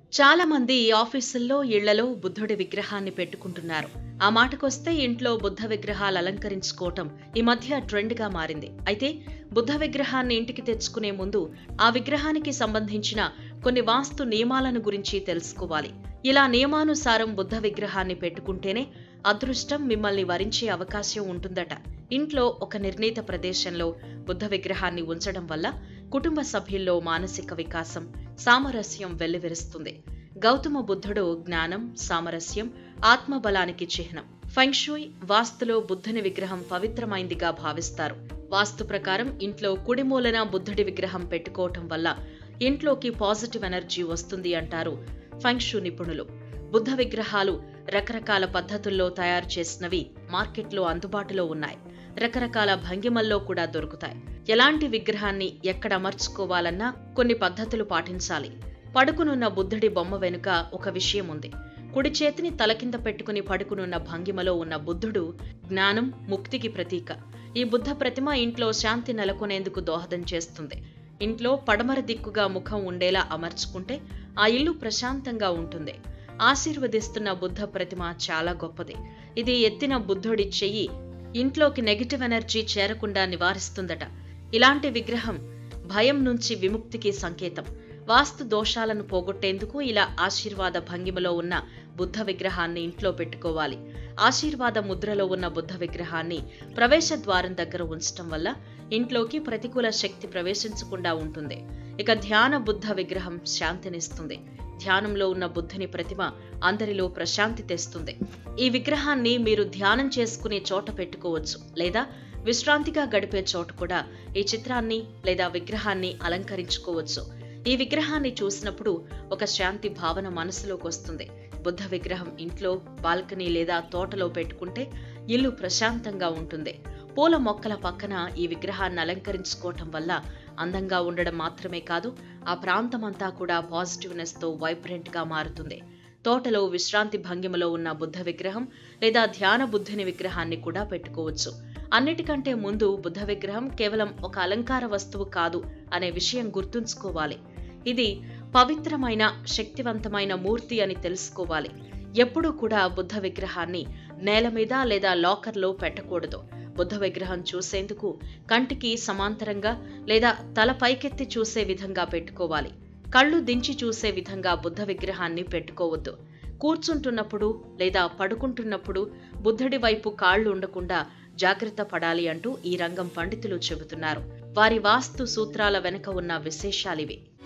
చాలా మంది ఆఫీసుల్లో ఇళ్లలో బుద్ధుడి విగ్రహాన్ని పెట్టుకుంటున్నారు ఆ మాటకొస్తే ఇంట్లో బుద్ధ విగ్రహాలు అలంకరించుకోవటం ఈ మధ్య ట్రెండ్ గా మారింది అయితే బుద్ధ విగ్రహాన్ని ఇంటికి తెచ్చుకునే ముందు ఆ విగ్రహానికి సంబంధించిన కొన్ని వాస్తు నియమాలను గురించి తెలుసుకోవాలి ఇలా నియమానుసారం బుద్ధ విగ్రహాన్ని పెట్టుకుంటేనే అదృష్టం మిమ్మల్ని వరించే అవకాశం ఉంటుందట ఇంట్లో ఒక నిర్ణీత ప్రదేశంలో బుద్ధ విగ్రహాన్ని ఉంచడం వల్ల కుటుంబ సభ్యుల్లో మానసిక వికాసం సామరస్యం వెల్లివిరుస్తుంది గౌతమ బుద్ధుడు జ్ఞానం సామరస్యం ఆత్మబలానికి చిహ్నం ఫెంక్షూయ్ వాస్తులో బుద్ధుని విగ్రహం పవిత్రమైందిగా భావిస్తారు వాస్తు ప్రకారం ఇంట్లో కుడి మూలన బుద్ధుడి విగ్రహం పెట్టుకోవటం వల్ల ఇంట్లోకి పాజిటివ్ ఎనర్జీ వస్తుంది అంటారు ఫెంక్షు నిపుణులు బుద్ధ విగ్రహాలు రకరకాల పద్ధతుల్లో తయారు చేసినవి మార్కెట్లో అందుబాటులో ఉన్నాయి రకరకాల భంగిమల్లో కూడా దొరుకుతాయి ఎలాంటి విగ్రహాన్ని ఎక్కడ అమర్చుకోవాలన్నా కొన్ని పద్ధతులు పాటించాలి పడుకునున్న బుద్ధుడి బొమ్మ వెనుక ఒక విషయం ఉంది కుడి చేతిని తల కింద పెట్టుకుని పడుకునున్న భంగిమలో ఉన్న బుద్ధుడు జ్ఞానం ముక్తికి ప్రతీక ఈ బుద్ధ ప్రతిమ ఇంట్లో శాంతి నెలకొనేందుకు దోహదం చేస్తుంది ఇంట్లో పడమర దిక్కుగా ముఖం ఉండేలా అమర్చుకుంటే ఆ ఇల్లు ప్రశాంతంగా ఉంటుంది ఆశీర్వదిస్తున్న బుద్ధ ప్రతిమ చాలా గొప్పది ఇది ఎత్తిన బుద్ధుడి చెయ్యి ఇంట్లోకి నెగిటివ్ ఎనర్జీ చేరకుండా నివారిస్తుందట ఇలాంటి విగ్రహం భయం నుంచి విముక్తికి సంకేతం వాస్తు దోషాలను పోగొట్టేందుకు ఇలా ఆశీర్వాద భంగిమలో ఉన్న బుద్ధ విగ్రహాన్ని ఇంట్లో పెట్టుకోవాలి ఆశీర్వాద ముద్రలో ఉన్న బుద్ధ విగ్రహాన్ని ప్రవేశ ద్వారం దగ్గర ఉంచటం వల్ల ఇంట్లోకి ప్రతికూల శక్తి ప్రవేశించకుండా ఉంటుంది ఇక ధ్యాన బుద్ధ విగ్రహం శాంతినిస్తుంది ధ్యానంలో ఉన్న బుద్ధుని ప్రతిమ అందరిలో ప్రశాంతి తెస్తుంది ఈ విగ్రహాన్ని మీరు ధ్యానం చేసుకునే చోట పెట్టుకోవచ్చు లేదా విశ్రాంతిగా గడిపే చోట కూడా ఈ చిత్రాన్ని లేదా విగ్రహాన్ని అలంకరించుకోవచ్చు ఈ విగ్రహాన్ని చూసినప్పుడు ఒక శాంతి భావన మనసులోకి వస్తుంది బుద్ధ విగ్రహం ఇంట్లో బాల్కనీ లేదా తోటలో పెట్టుకుంటే ఇల్లు ప్రశాంతంగా ఉంటుంది పూల మొక్కల పక్కన ఈ విగ్రహాన్ని అలంకరించుకోవటం వల్ల అందంగా ఉండడం మాత్రమే కాదు ఆ ప్రాంతమంతా కూడా పాజిటివ్నెస్తో వైబ్రెంట్గా మారుతుంది తోటలో విశ్రాంతి భంగిమలో ఉన్న బుద్ధ విగ్రహం లేదా ధ్యాన బుద్ధుని విగ్రహాన్ని కూడా పెట్టుకోవచ్చు అన్నిటికంటే ముందు బుద్ధ విగ్రహం కేవలం ఒక అలంకార వస్తువు కాదు అనే విషయం గుర్తుంచుకోవాలి ఇది పవిత్రమైన శక్తివంతమైన మూర్తి అని తెలుసుకోవాలి ఎప్పుడూ కూడా బుద్ధ విగ్రహాన్ని నేల మీద లేదా లాకర్లో పెట్టకూడదు బుద్ధ విగ్రహం చూసేందుకు కంటికి సమాంతరంగా లేదా తల పైకెత్తి చూసే విధంగా పెట్టుకోవాలి కళ్ళు దించి చూసే విధంగా బుద్ధ విగ్రహాన్ని పెట్టుకోవద్దు కూర్చుంటున్నప్పుడు లేదా పడుకుంటున్నప్పుడు బుద్ధుడి వైపు కాళ్ళు ఉండకుండా జాగ్రత్త పడాలి అంటూ ఈ రంగం పండితులు చెబుతున్నారు వారి వాస్తు సూత్రాల వెనుక ఉన్న విశేషాలివి